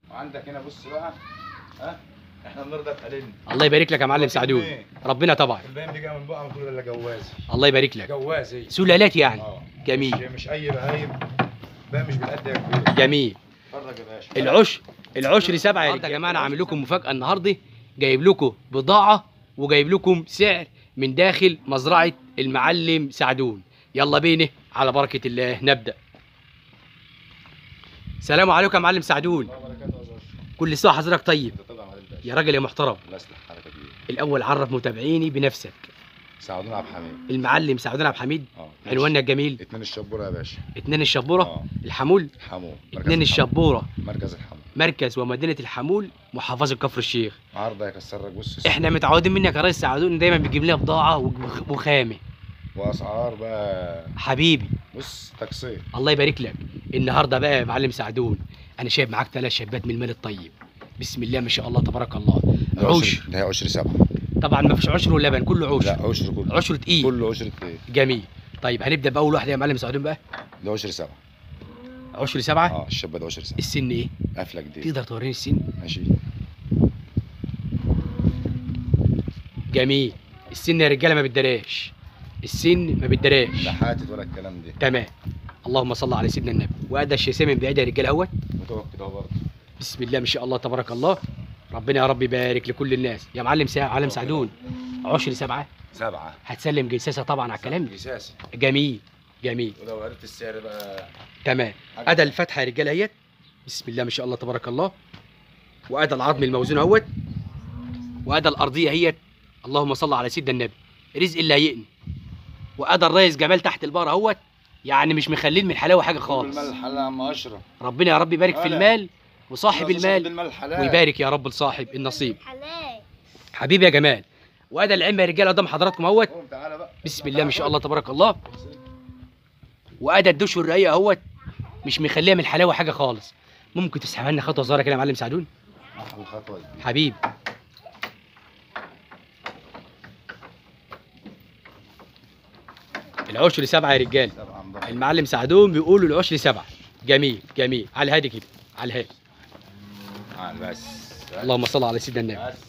وعندك هنا بص بقى ها احنا بنرضى بقليلنا الله يبارك لك يا معلم سعدون إيه؟ ربنا طبعا الباقي دي جايه من بقى كل اللي جوازي الله يبارك لك جوازي سلالات يعني اه جميل مش, مش اي بهايم بقى مش بالقد يا كبير جميل اتفرج يا باشا العشر العشر سبعة يا جماعة أنا عامل لكم مفاجأة النهاردة جايب لكم بضاعة وجايب لكم سعر من داخل مزرعة المعلم سعدون يلا بينا على بركة الله نبدأ السلام عليكم يا معلم سعدون الله وبركاته يا زوج كل سنة حضرتك طيب انت طبعا على الباشا يا راجل يا محترم الله يصلح حالك يا كبير الأول عرف متابعيني بنفسك سعدون عبد الحميد المعلم سعدون عبد الحميد اه عنواننا الجميل اتنين الشبوره يا باشا اتنين الشبورة اه الحمول حمو مركز اتنين الحمو. الشبورة مركز الحمو مركز ومدينة الحمول محافظة كفر الشيخ عرضه يكسر لك بص احنا متعودين منك يا ريس سعدون دايما بتجيب لنا بضاعة وخ- وخامة واسعار بقى حبيبي بص تقسيط الله يبارك لك النهارده بقى يا معلم سعدون انا شايف معاك ثلاث شابات من المال الطيب بسم الله ما شاء الله تبارك الله عشر ده عشر سبعه طبعا ما فيش عشر ولبن كله لا عشر عشر كله عشر تقيل كله عشر ايه جميل طيب هنبدا باول واحده يا معلم سعدون بقى ده عشر سبعه عشر سبعه اه الشابه ده عشر سبعه السن ايه قفله جديد تقدر توريني السن ماشي جميل السن يا رجاله ما بتدراش السن ما بتدراش لا حاتت ولا الكلام ده تمام اللهم صل على سيدنا النبي وادى الشيسان من بعيد يا رجاله اهوت متوكل اهو برضه بسم الله ما شاء الله تبارك الله ربنا يا رب يبارك لكل الناس يا معلم سا... معلم سعدون عشر سبعه سبعه هتسلم جساسه طبعا على الكلام اساسي جميل جميل ولو عرفت السعر بقى تمام ادى الفتحه يا رجاله اهيت بسم الله ما شاء الله تبارك الله وادى العظم الموزون اهوت وادى الارضيه اهيت اللهم صل على سيدنا النبي رزق اللي هيئني وادى الريس جمال تحت البار اهوت يعني مش مخلين من الحلاوه حاجه خالص المال الحلال يا عم اشرف ربنا يا رب يبارك في ولا. المال وصاحب المال المال الحلال ويبارك يا رب لصاحب النصيب حلال حبيبي يا جمال وادى العمه يا رجاله قدام حضراتكم اهوت قوم تعالى بقى بسم الله ما شاء الله تبارك الله وادى الدش والرقيق اهوت مش مخليها من الحلاوه حاجه خالص ممكن تسحب لنا خطوه صغيره كده يا معلم سعدون احلى الخطوه دي حبيب العشر سبعه يا رجال سبعه مضحك المعلم سعدون بيقولوا العشر سبعه جميل جميل على الهادي كده على الهادي تعال بس اللهم صل على سيدنا النبي بس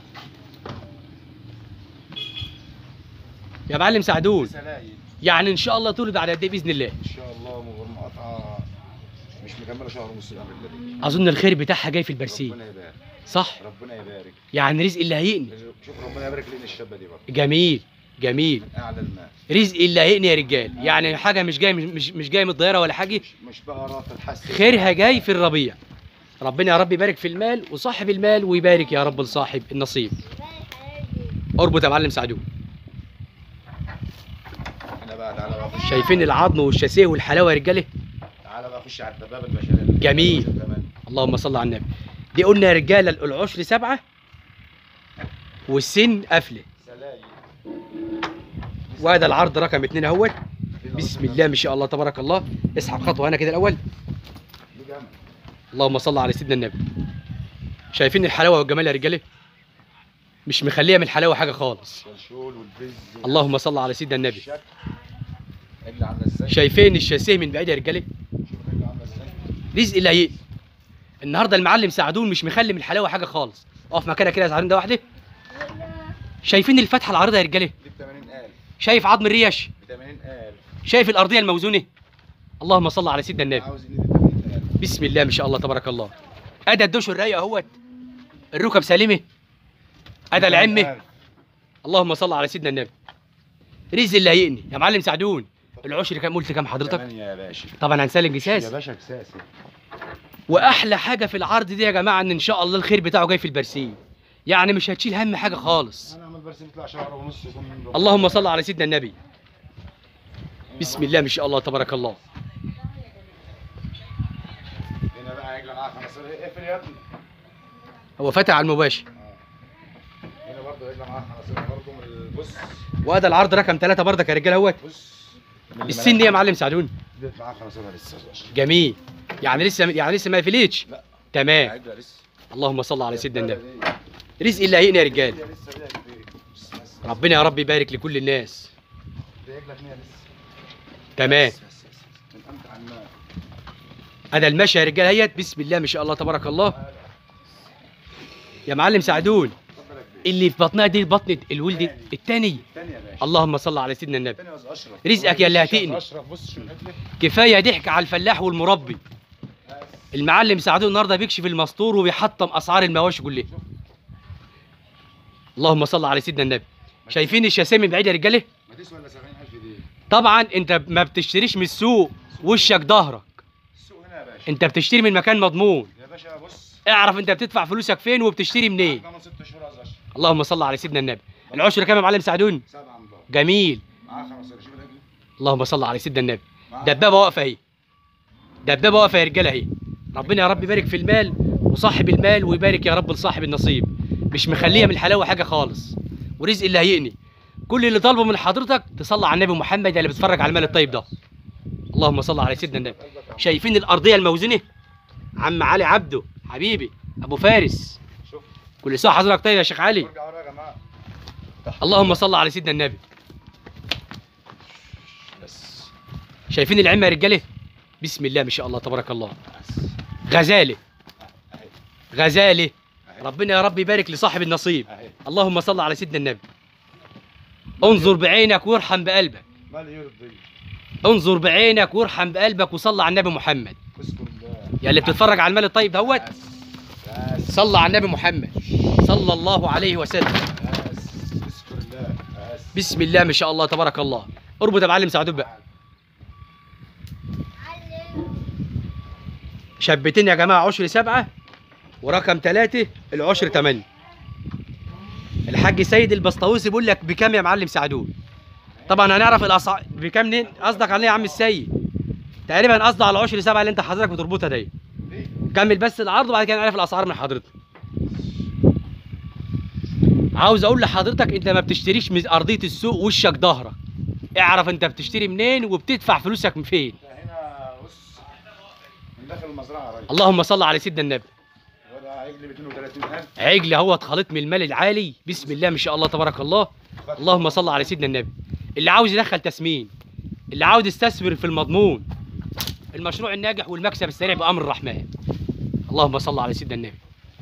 يا معلم سعدون سلايد يعني ان شاء الله تولد على قد ايه باذن الله ان شاء الله من غير مقاطعه مش مكمله شهر ونص الامر ده اظن الخير بتاعها جاي في البرسيم ربنا يبارك صح ربنا يبارك يعني رزق اللي هيقني شوف ربنا يبارك لنا الشابه دي برضه جميل جميل من اعلى المال رزق اللي هيقني يا رجال يعني حاجه مش جاي مش مش جاي من الطياره ولا حاجه مش مش بقرات الحس خيرها جاي في الربيع ربنا يا رب يبارك في المال وصاحب المال ويبارك يا رب لصاحب النصيب اربط يا معلم سعدون انا بقى تعالى بقى خش شايفين العظم والشاسيه والحلاوه يا رجاله تعالى بقى خش على الدبابه البشريه جميل. كمان اللهم صل على النبي دي قلنا يا رجاله العشر سبعه والسن قفله سلايد وهذا العرض رقم اتنين اهوت بسم الله ما شاء الله تبارك الله اسحب خطوه هنا كده الاول دي جنب اللهم صل على سيدنا النبي شايفين الحلاوه والجمال يا رجاله مش مخليه من الحلاوه حاجه خالص الشول والبز اللهم صل على سيدنا النبي الشك رجل عامله ازاي شايفين الشاسيه من بعيد يا رجاله شوف رجل عامله ازاي رزق اللي هيقل النهارده المعلم سعدون مش مخلي من الحلاوه حاجه خالص اقف مكانك كده يا سعدون ده واحده شايفين الفتحه العريضه يا رجاله دي ب 80000 شايف عظم الريش ب 80000 شايف الارضيه الموزونه اللهم صل على سيدنا النبي عاوز ان دي ب 80000 بسم الله ما شاء الله تبارك الله ادى الدوش الرايق اهوت الركب سليمه ادى العمه اللهم صل على سيدنا النبي رزق اللي هيقني يا معلم سعدون العشر كام قلت كام حضرتك 8 يا باشا طبعا هنسلم يا جساس باشا كساسي واحلى حاجه في العرض دي يا جماعه ان ان شاء الله الخير بتاعه جاي في البرسيم يعني مش هتشيل هم حاجه خالص انا اعمل بس يطلع شهر ونص يكون من ربنا. اللهم صل على سيدنا النبي بسم الله ما شاء الله تبارك الله هنا بقى عجله معاها خمسة اقفل يا ابني هو فتح على المباشر هنا برضه عجله معاها خمسة برضه من البص وهذا العرض رقم ثلاثة برضك يا رجاله اهوت بص من اللي السن دي يا معلم سعدون ديت معاها خمسة لسه يا باشا. جميل يعني لسه يعني لسه ما قفلتش لا. تمام عجله لسه اللهم صل على سيدنا النبي دي- رزق اللي هيقني يا رجال دي لسه دي كبير. بس- بس- بس. ربنا يا رب يبارك لكل الناس دي عجله اتنين لسه تمام بس- بس- بس. من امتع النار هذا المشي يا رجاله هيت بسم الله ما شاء الله تبارك الله يا معلم سعدون اللي في بطنها دي بطنة الولد الثاني تاني يا باشا اللهم صل على سيدنا النبي تاني يا أستاذ اشرف رزقك يا اللي هتقني. اشرف بص شو الحته كفايه ضحك على الفلاح والمربي المعلم سعدون النهارده بيكشف المستور وبيحطم اسعار المواشي كلها اللهم صل على سيدنا النبي شايفين الشاسيه من بعيد يا رجاله ما تسوى الا 70000 دي طبعا انت ما بتشتريش من السوق وشك ظهرك السوق هنا يا باشا انت بتشتري من مكان مضمون يا باشا بص اعرف انت بتدفع فلوسك فين وبتشتري منين كمان ست شهور يا أستاذ اشرف اللهم صل على سيدنا النبي العشر كام يا معلم سعدون سبعة مضاد جميل معاه 15 شوف الهجل اللهم صل على سيدنا النبي معاه دبابه واقفه اهي دبابه واقفه يا رجاله اهي ربنا يا رب يبارك في المال وصاحب المال ويبارك يا رب لصاحب النصيب مش مخليه من الحلاوه حاجه خالص ورزق اللي هيقني كل اللي طالبه من حضرتك تصلي على النبي محمد اللي بتتفرج على المال الطيب ده اللهم صل على سيدنا النبي شايفين الارضيه الموزونه عم علي عبده حبيبي ابو فارس شوف كل سنه حضرتك طيب يا شيخ علي ارجع ورا يا جماعه اللهم صل على سيدنا النبي بس شايفين العمه يا رجاله بسم الله ما شاء الله تبارك الله بس غزاله اهي غزاله اهي ربنا يا رب يبارك لصاحب النصيب اهي اللهم صل على سيدنا النبي انظر بعينك وارحم بقلبك مال يرضي انظر بعينك وارحم بقلبك وصل على النبي محمد اذكر الله يا اللي بتتفرج على المال الطيب دوت بس بس صلى على النبي محمد صلى الله عليه وسلم بس اذكر الله بس بسم الله ما شاء الله تبارك الله اربط يا معلم سعدون بقى شبتين يا جماعه عشر سبعه ورقم ثلاثه العشر ثمانيه الحاج سيد البسطاوسي بيقول لك بكام يا معلم سعدون طبعا هنعرف الاسعار بكام منين قصدك على ايه يا عم السيد تقريبا قصده على العشر سبعه اللي انت حضرتك بتربطها دي دي كمل بس العرض وبعد كده نعرف الاسعار من حضرتك عاوز اقول لحضرتك انت ما بتشتريش من ارضيه السوق وشك ظهرك اعرف انت بتشتري منين وبتدفع فلوسك من فين ده هنا بص من داخل المزرعه يا ريس اللهم صل على سيدنا النبي وده عجل ب 32000 عجل هو خليط من المال العالي بسم الله ما شاء الله تبارك الله اللهم صل على سيدنا النبي اللي عاوز يدخل تسمين اللي عاوز يستثمر في المضمون المشروع الناجح والمكسب السريع بامر الرحمن اللهم صل على سيدنا النبي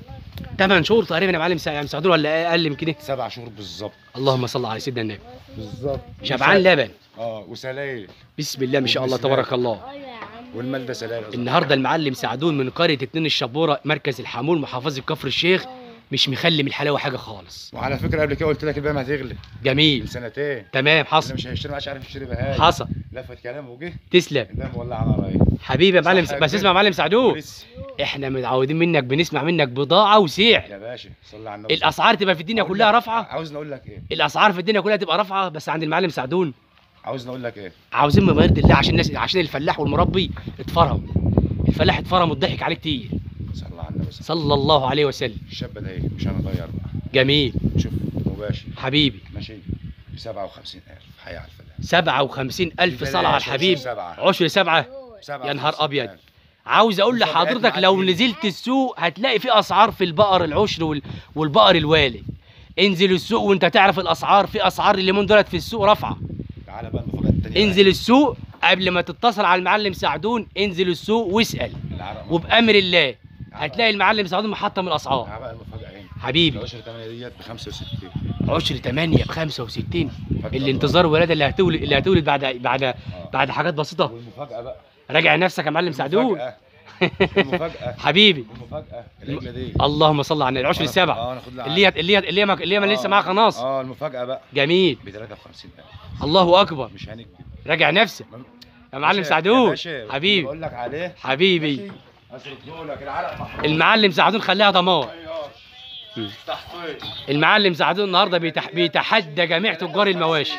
8 شهور تقريبا يا معلم سع- مساعدون ولا اقل من كده سبع شهور بالظبط اللهم صل على سيدنا النبي بالظبط شبعان لبن اه وسلايل بسم الله ما شاء الله تبارك الله والمال ده سلايل أصلاً. النهارده المعلم سعدون من قريه اتنين الشبوره مركز الحمول محافظه كفر الشيخ مش مخلي من الحلاوه حاجه خالص وعلى فكره قبل كده قلت لك البيع ما هتغلى من جميل سنتين تمام اللي حصل مش هيشتري مش عارف يشتري بهاي حصل لفت كلامه وجه تسلم البيع مولع على رايه حبيبي يا معلم صح يا بس كبير. اسمع يا معلم سعدون ولسه. احنا متعودين منك بنسمع منك بضاعه وسعر يا باشا صلي على النبي الاسعار تبقى في الدنيا أقول كلها لك- رافعه عاوز اقول لك ايه الاسعار في الدنيا كلها تبقى رافعه بس عند المعلم سعدون عاوز اقول لك ايه عاوزين ما يرضي الله عشان الناس عشان الفلاح والمربي اتفرم الفلاح اتفرم واتضحك عليه كتير صلى على النبي صلى صلى الله عليه وسلم الشاب ده ايه مش هنغير بقى جميل شوف مباشر حبيبي ماشي ب 57000 حي على الفلاح 57 ألف صلاة على الحبيب سبعة. عشر سبعة يا نهار أبيض. عاوز أقول وفجأة لحضرتك معاك لو جديد. نزلت السوق هتلاقي في أسعار في البقر العشر وال... والبقر الوالد انزل السوق وانت تعرف الأسعار في أسعار الليمون دولت في السوق رافعة تعالى بقى المفاجأة التانية انزل السوق قبل ما تتصل على المعلم سعدون انزل السوق واسأل العرق وبأمر الله هتلاقي المعلم سعدون محطم الأسعار تعالى بقى المفاجأة هنا حبيبي العشرة 8 ديت ب 65 عشر 8 ب 65 الانتظار ولادة اللي هتولد اللي هتولد بعد بعد آه. بعد حاجات بسيطة والمفاجأة بقى راجع نفسك يا معلم سعدون المفاجأة المفاجأة حبيبي المفاجأة العجلة دي اللهم صل على النبي العشر أنا- السبعة اه ناخد لها اللي هي اللي هي اللي هي ما- اللي هي ما لسه معاها قناص اه المفاجأة بقى جميل ب 53000 الله اكبر مش هنكذب راجع نفسك يا معلم باشا- سعدون يا باشا، حبيبي بقول لك عليه حبيبي ماشي؟ اصرفه لك العرق محروق المعلم سعدون خليها دمار مم. تحطيط المعلم سعدون النهارده بيتح... بيتحدى جميع تجار المواشي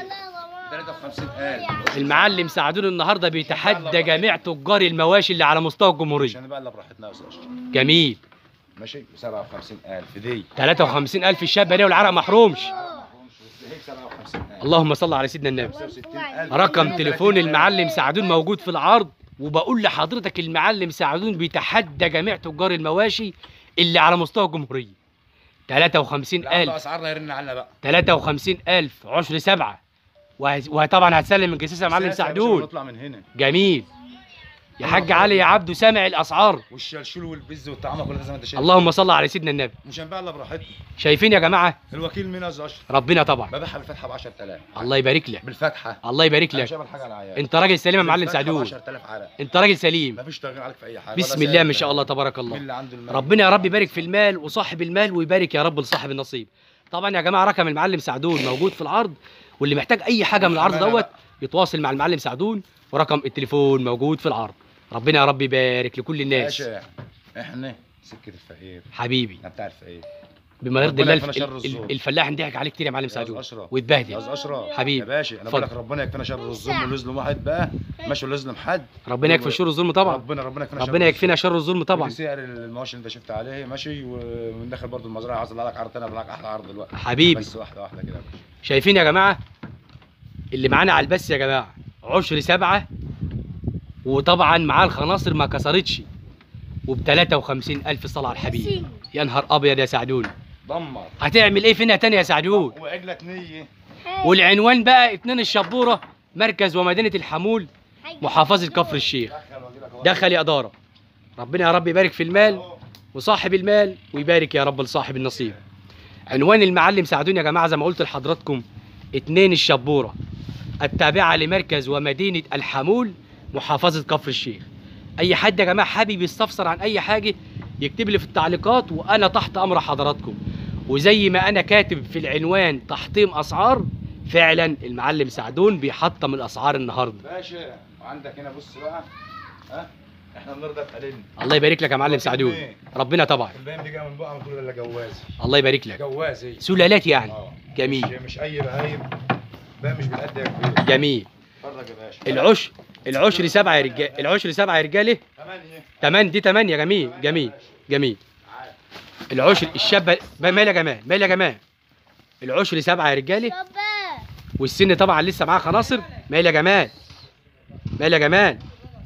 53000 المعلم سعدون النهارده بيتحدى جميع تجار المواشي اللي على مستوى الجمهوريه عشان بقى اللي براحتنا يا استاذ جميل ماشي ب 57000 دي 53000 الشابه دي والعرق محرومش هيك 57000 اللهم صل على سيدنا النبي 65000 رقم تليفون المعلم سعدون موجود في العرض وبقول لحضرتك المعلم سعدون بيتحدى جميع تجار المواشي اللي على مستوى الجمهوريه لا، 53000 اسعارنا يرن علينا بقى 53000 عشر سبعة وه- وطبعا هتسلم من جساسة يا معلم سياسة يا باشا سعدون ونطلع من هنا جميل يا حاج علي يا عبده سامع الاسعار والشلشول والبز والطعامه كلها زي ما انت شايف اللهم صل على سيدنا النبي مش هنبيع الا براحتنا شايفين يا جماعه الوكيل مين اشرف ربنا طبعا ببيعها بالفتحه ب 10000 الله يبارك لك بالفتحه الله يبارك انا لك مش هعمل حاجه على العيال انت راجل سليم يا معلم بالفتحة ب سعدون 10000 عرق انت راجل سليم مفيش تغيير عليك في اي حاجه بسم ولا الله ما سعر شاء الله تبارك مين الله اللي عنده المال ربنا يا رب يبارك في المال وصاحب المال ويبارك يا رب لصاحب النصيب طبعا يا جماعه رقم المعلم سعدون موجود في العرض واللي محتاج اي حاجه من العرض أمانة دوت بقى. يتواصل مع المعلم سعدون ورقم التليفون موجود في العرض ربنا يا رب يبارك لكل الناس باشا احنا سكه الفقير يرضي احنا بتاع الفقير بما يرضي ربنا الله يكفينا الف... شر ال- الظلم. الفلاح انضحك عليه كتير يا معلم يا أستاذ سعدون أشرف. واتبهدل يا اشرف حبيبي. يا باشا انا اتفضل. بقول لك ربنا يكفينا شر الظلم واللي يظلم واحد بقى ماشي واللي يظلم حد ربنا يكفي شر الظلم طبعا ربنا ربنا يكفينا شر ربنا يكفينا شر الظلم طبعا طبعا سعر المواشي اللي انت شفت عليه ماشي ومن داخل برضه المزرعه عايز اطلع لك عرض تاني أطلع لك احلى عرض دلوقتي حبيبي بس واحده واحده كده يا باشا شايفين يا جماعه اللي معانا على البث يا جماعه عشر سبعة وطبعا معاه الخناصر ما كسرتش وب 53 الف صلاه على الحبيب يا نهار ابيض يا سعدون دمر هتعمل ايه فينا تاني يا سعدون وعجلة نية والعنوان بقى اتنين الشبوره مركز ومدينه الحمول محافظه كفر الشيخ دخل واجيلك أهو. دخل يا اداره ربنا يا رب يبارك في المال وصاحب المال ويبارك يا رب لصاحب النصيب عنوان المعلم سعدون يا جماعه زي ما قلت لحضراتكم اتنين الشبوره التابعه لمركز ومدينه الحمول محافظه كفر الشيخ اي حد يا جماعه حابب يستفسر عن اي حاجه يكتب لي في التعليقات وانا تحت امر حضراتكم وزي ما انا كاتب في العنوان تحطيم اسعار فعلا المعلم سعدون بيحطم الاسعار النهارده باشا وعندك هنا بص بقى ها احنا بنرضى بقليلنا الله يبارك لك يا معلم سعدون ربنا طبعا الباقي دي جايه من بقى بتقول الا جوازي الله يبارك لك جوازي سلالات يعني اه جميل. مش, مش اي بهايم بقى مش بالقد يا كبير جميل اتفرج يا باشا العشر العشر سبعة يا رجال العشر سبعة يا رجاله ثمانية تمن دي تمانية جميل جميل جميل العشر الشابة بقى مال يا جمال مال يا جمال العشر سبعة يا رجالة والسن طبعا لسه معاه خناصر مال يا جمال مال يا جمال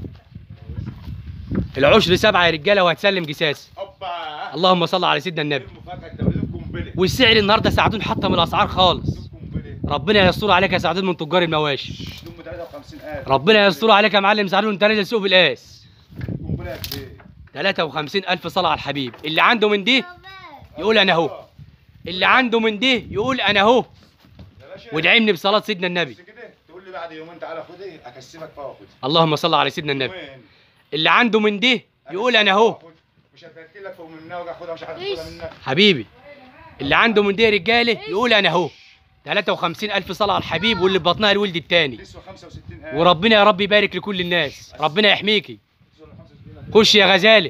العشر سبعة يا رجالة وهتسلم جساس اوبا اللهم صل على سيدنا النبي المفاجأة التوليد قنبلة والسعر النهارده سعدون حطم الاسعار خالص قنبلة ربنا يستر عليك يا سعدون من تجار المواشي دم 53000 ربنا يستر عليك يا معلم سعدون انت نازل سوق بالقاس قنبلة يا كبير 53 ألف صلاة على الحبيب اللي عنده من دي يقول أنا أهو اللي عنده من دي يقول أنا أهو يا باشا وادعمني بصلاة سيدنا النبي بس كده تقول لي بعد يومين تعالى خدي اكسبك فيها خدي اللهم صل على سيدنا النبي يومين. اللي عنده من دي يقول أنا أهو مش هتاكل لك فوق منها واجي اخدها مش عارف اخدها منها حبيبي اللي عنده من دي يا رجالة يقول أنا أهو 53 ألف صلاة على الحبيب واللي في بطنها الولد التاني تسوى 65000 وربنا يا رب يبارك لكل الناس ربنا يحميكي تسوى 65000 خش يا غزالة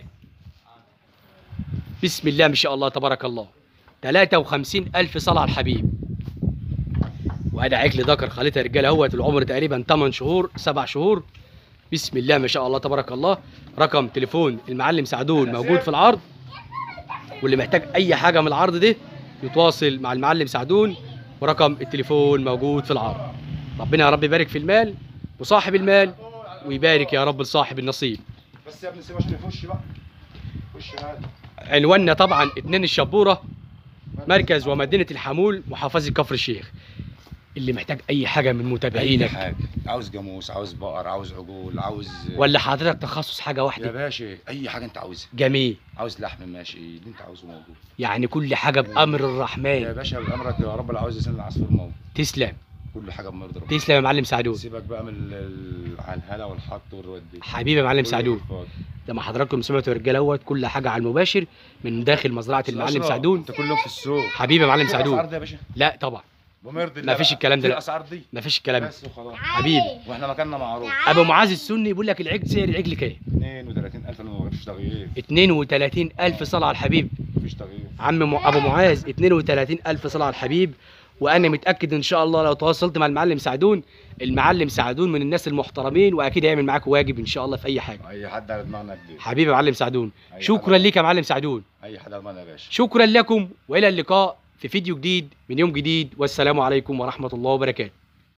بسم الله ما شاء الله تبارك الله 53 ألف صلاة على الحبيب وأنا عجل ذكر خالتها يا رجالة اهوت العمر تقريبا 8 شهور 7 شهور بسم الله ما شاء الله تبارك الله رقم تليفون المعلم سعدون موجود في العرض واللي محتاج أي حاجة من العرض ده يتواصل مع المعلم سعدون ورقم التليفون موجود في العرض ربنا يا رب يبارك في المال وصاحب المال ويبارك يا رب لصاحب النصيب بس يا ابني سيبها عشان يخش بقى خش هات عنواننا طبعا اتنين الشبوره مركز ومدينه الحمول محافظه كفر الشيخ اللي محتاج اي حاجه من اي متابعينك حاجه عاوز جاموس عاوز بقر عاوز عجول عاوز ولا حضرتك تخصص حاجه يا واحده باشا اي حاجه انت عاوزها جميل عاوز لحم ماشي اللي انت عاوزه موجود يعني كل حاجه بامر يا الرحمن باشا بامرك يا رب اللي عاوز يسن العصفور موجود تسلم كل حاجه بمرض ربنا تسلم يا معلم سعدون سيبك بقى من ال- ال- على الهلا والحط والرد دي حبيبي يا معلم كله سعدون بالفاضي. زي ما حضراتكم سمعتوا يا رجاله اهوت كل حاجه على المباشر من داخل مزرعه المعلم أشرف، سعدون انت كل يوم في السوق حبيبي يا معلم في الاسعار سعدون دي يا باشا لا طبعا بمرض ما فيش الكلام ده، لا. الاسعار دي ما فيش الكلام ده بس وخلاص حبيبي واحنا مكاننا معروف ابو معاذ السني بيقول لك العجل سعر العجل كام 32000 انا ما فيش تغيير 32 الف صلاه على الحبيب مفيش تغيير عم م- ابو معاذ 32 الف صلاه على الحبيب وانا متاكد ان شاء الله لو تواصلت مع المعلم سعدون المعلم سعدون من الناس المحترمين واكيد هيعمل معاك واجب ان شاء الله في اي حاجه اي حد على دماغنا كبير حبيبي يا معلم سعدون أي شكرا حد- ليك يا معلم سعدون اي حد على دماغنا يا باشا شكرا لكم والى اللقاء في فيديو جديد من يوم جديد والسلام عليكم ورحمه الله وبركاته